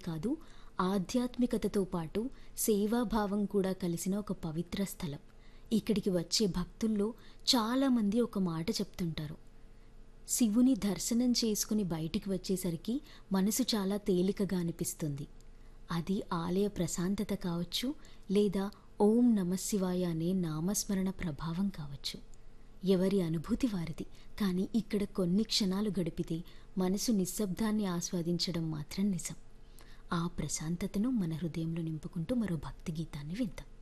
కాదు ఆధ్యాత్మికతతో పాటు సేవాభావం కూడా కలిసిన ఒక పవిత్ర స్థలం ఇక్కడికి వచ్చే భక్తుల్లో చాలామంది ఒక మాట చెప్తుంటారు శివుని దర్శనం చేసుకుని బయటికి వచ్చేసరికి మనసు చాలా తేలికగా అనిపిస్తుంది అది ఆలయ ప్రశాంతత కావచ్చు లేదా ఓం నమశివాయ అనే నామస్మరణ ప్రభావం కావచ్చు ఎవరి అనుభూతి వారిది కానీ ఇక్కడ కొన్ని క్షణాలు గడిపితే మనసు నిశ్శబ్దాన్ని ఆస్వాదించడం మాత్రం నిజం ఆ ప్రశాంతతను మన హృదయంలో నింపుకుంటూ మరో భక్తి గీతాన్ని విందాం